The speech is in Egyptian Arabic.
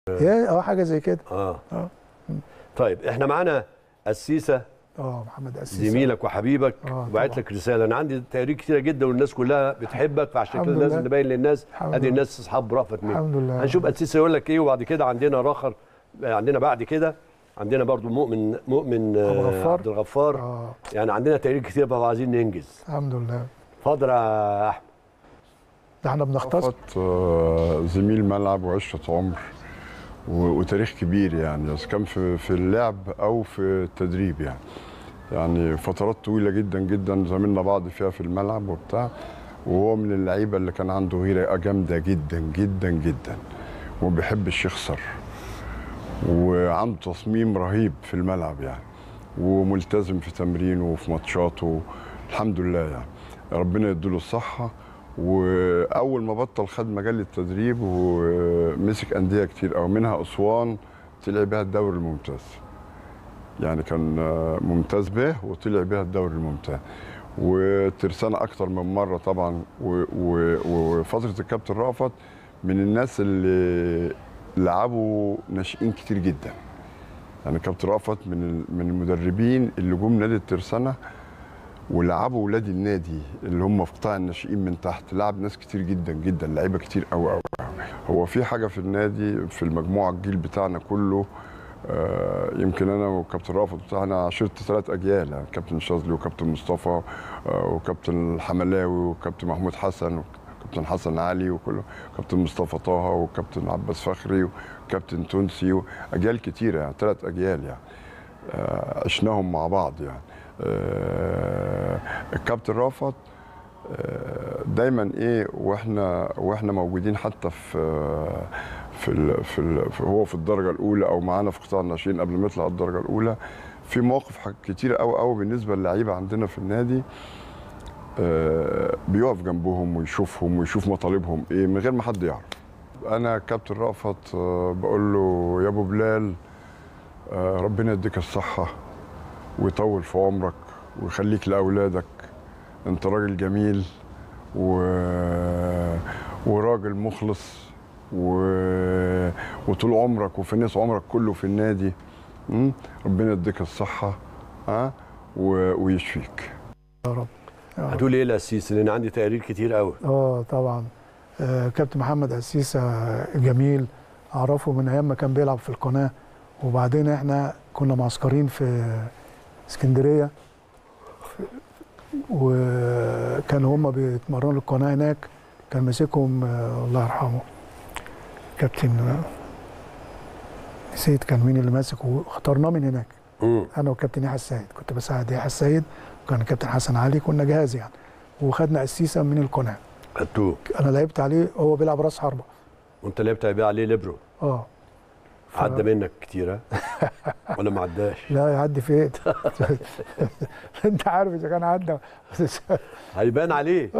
هي اه حاجه زي كده اه اه طيب احنا معانا السيسه اه محمد اسيس زميلك وحبيبك آه، وبعت طبعا. لك رساله انا عندي تقارير كتيره جدا والناس كلها بتحبك فعشان الحمد كده لازم لله. نبين للناس الحمد ادي لله. الناس اصحاب رأفت مين الحمد لله هنشوف السيسي يقول لك ايه وبعد كده عندنا راخر عندنا بعد كده عندنا برضو مؤمن مؤمن أبو آه، غفار. عبد الغفار اه يعني عندنا تقارير كتير بقى عايزين ننجز الحمد لله اتفضل يا احمد ده احنا بنختصر رأفت آه، زميل ملعب وعشرة عمر و- وتاريخ كبير يعني بس كان في في اللعب او في التدريب يعني يعني فترات طويله جدا جدا زميلنا بعض فيها في الملعب وبتاع وهو من اللعيبه اللي كان عنده غيره جامده جدا جدا جدا وما بيحبش يخسر وعنده تصميم رهيب في الملعب يعني وملتزم في تمرينه وفي ماتشاته الحمد لله يعني ربنا يديله الصحة وأول ما بطل خد مجال التدريب ومسك أندية كتير أو منها أسوان طلع بيها الدوري الممتاز يعني كان آه، ممتاز به وطلع بيها الدوري الممتاز وترسانة أكتر من مرة طبعا و- و- وفترة الكابتن رأفت من الناس اللي لعبوا ناشئين كتير جدا يعني كابتن رأفت من ال- من المدربين اللي جم نادي الترسانة ولعبوا ولاد النادي اللي هم في قطاع الناشئين من تحت لعب ناس كتير جدا جدا لعيبه كتير قوي قوي هو في حاجه في النادي في المجموعه الجيل بتاعنا كله آه، يمكن انا وكابتن رافض بتاعنا عشرت ثلاث اجيال يعني كابتن شاذلي وكابتن مصطفى آه، وكابتن الحملاوي وكابتن محمود حسن وكابتن حسن علي وكله كابتن مصطفى طه وكابتن عباس فخري وكابتن تونسي اجيال كتيره يعني ثلاث اجيال يعني آه، عشناهم مع بعض يعني آه، الكابتن رافت آه، دايما ايه واحنا واحنا موجودين حتى في في ال في, ال في هو في الدرجه الاولى او معانا في قطاع الناشئين قبل ما يطلع الدرجه الاولى في مواقف حاجات كتيره قوي قوي بالنسبه للعيبه عندنا في النادي آه، بيقف جنبهم ويشوفهم ويشوف مطالبهم ايه من غير ما حد يعرف انا كابتن رأفت آه، بقول له يا ابو بلال آه، ربنا يديك الصحه ويطول في عمرك ويخليك لاولادك انت راجل جميل و... وراجل مخلص و... وطول عمرك وفي ناس عمرك كله في النادي م? ربنا يديك الصحه ها و... ويشفيك يا رب يا رب. هتقول ايه للسيسي لان عندي تقارير كتير قوي اه طبعا آه كابتن محمد أسيسة جميل اعرفه من ايام ما كان بيلعب في القناه وبعدين احنا كنا معسكرين في اسكندريه في- وكانوا هم بيتمرنوا القناه هناك كان ماسكهم آه الله يرحمه كابتن آه، نسيت كان مين اللي ماسك واخترناه من هناك امم انا وكابتن يحيى السيد كنت بساعد يحيى السيد وكان الكابتن حسن علي كنا جهاز يعني وخدنا قسيسه من القناه خدتوه انا لعبت عليه هو بيلعب راس حربه وانت لعبت بقى عليه ليبرو اه ف- عدى منك كتير ها ولا ما عداش لا يعدي فين انت عارف اذا كان عدى هيبان عليه